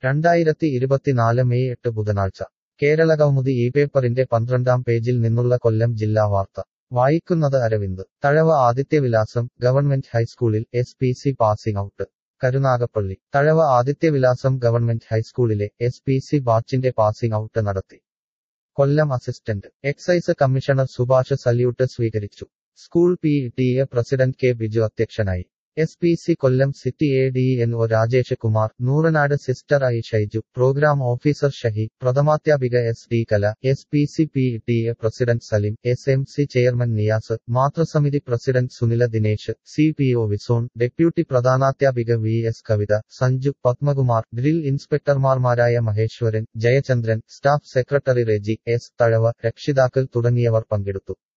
രണ്ടായിരത്തി ഇരുപത്തിനാല് മെയ് എട്ട് ബുധനാഴ്ച കേരളകൗമുദി ഈ പേപ്പറിന്റെ പന്ത്രണ്ടാം പേജിൽ നിന്നുള്ള കൊല്ലം ജില്ലാ വാർത്ത വായിക്കുന്നത് അരവിന്ദ് തഴവ ആദിത്യവിലാസം ഗവൺമെന്റ് ഹൈസ്കൂളിൽ S P C passing out Karunagappally Thazhava Adithyavilasam government ഹൈസ്കൂളിലെ എസ് പി സി ബാച്ചിന്റെ പാസിംഗ് ഔട്ട് നടത്തി Kollam assistant excise commissioner Subhash salute സ്വീകരിച്ചു school P T A president K Biju അധ്യക്ഷനായി S P C Kollam city A D N O Rajesh Kumar Nooranad sister I Shaiju programme officer Shahi പ്രഥമാധ്യാപിക S D Kala S P C P T A president Salim S M C chairman Niyas മാതൃസമിതി president Sunila Dinesh C P O Vison deputy പ്രധാനാധ്യാപിക V S Kavitha Sanju Padmakumar drill ഇൻസ്പെക്ടർമാർമാരായ Maheswaran Jayachandran staff secretary Reji S Thazhava രക്ഷിതാക്കൾ തുടങ്ങിയവർ പങ്കെടുത്തു